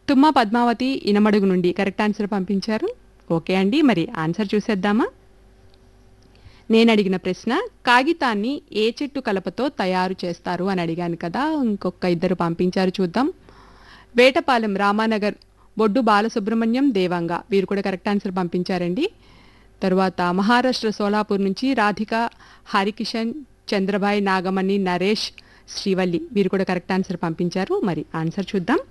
తుమ్మ పద్మావతి ఇనమడుగు నుండి correct answer పంపించారు ఓకే అండి మరి ఆన్సర్ చూసేద్దామా నేను అడిగిన ప్రశ్న కాగితాన్ని ఏ చెట్టు కలపతో తయారు చేస్తారు అని అడిగాను కదా ఇంకొక ఇద్దరు పంపించారు చూద్దాం వేటపాలెం రామానగర్ బొడ్డు బాలసుబ్రహ్మణ్యం దేవంగ వీరు కూడా కరెక్ట్ ఆన్సర్ పంపించారండి తరువాత మహారాష్ట్ర సోలాపూర్ నుంచి రాధిక హరికిషన్ చంద్రబాయ్ నాగమణి నరేష్ శ్రీవల్లి వీరు కూడా కరెక్ట్ ఆన్సర్ పంపించారు మరి ఆన్సర్ చూద్దాం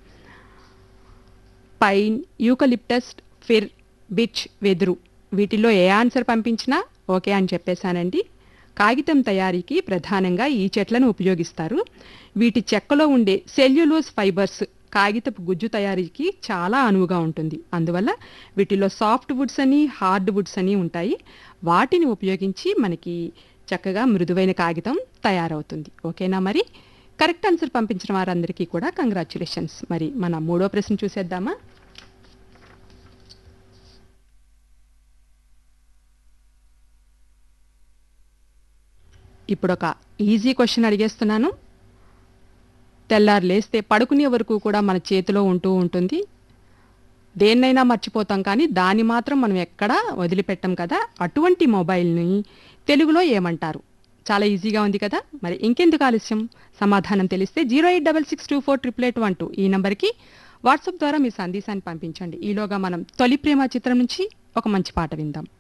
పైన్ యూకలిప్టస్ ఫిర్ బిచ్ వెదురు వీటిల్లో ఏ ఆన్సర్ పంపించినా ఓకే అని చెప్పేశానండి కాగితం తయారీకి ప్రధానంగా ఈ చెట్లను ఉపయోగిస్తారు వీటి చెక్కలో ఉండే సెల్యులోస్ ఫైబర్స్ కాగితపు గుజ్జు తయారీకి చాలా అనువుగా ఉంటుంది అందువల్ల వీటిలో సాఫ్ట్ వుడ్స్ అని హార్డ్ వుడ్స్ అని ఉంటాయి వాటిని ఉపయోగించి మనకి చక్కగా మృదువైన కాగితం తయారవుతుంది ఓకేనా మరి కరెక్ట్ ఆన్సర్ పంపించిన వారందరికీ కూడా కంగ్రాచులేషన్స్ మరి మన మూడో ప్రశ్న చూసేద్దామా ఇప్పుడు ఒక ఈజీ క్వశ్చన్ అడిగేస్తున్నాను తెల్లారు లేస్తే పడుకునే వరకు కూడా మన చేతిలో ఉంటూ ఉంటుంది దేన్నైనా మర్చిపోతాం కానీ దాన్ని మాత్రం మనం ఎక్కడా వదిలిపెట్టం కదా అటువంటి మొబైల్ని తెలుగులో ఏమంటారు చాలా ఈజీగా ఉంది కదా మరి ఇంకెందుకు ఆలస్యం సమాధానం తెలిస్తే zero eight double six two four triple eight one two ఈ నంబర్కి వాట్సాప్ ద్వారా మీ సందేశాన్ని పంపించండి ఈలోగా మనం తొలి ప్రేమ చిత్రం నుంచి ఒక మంచి పాట విందాం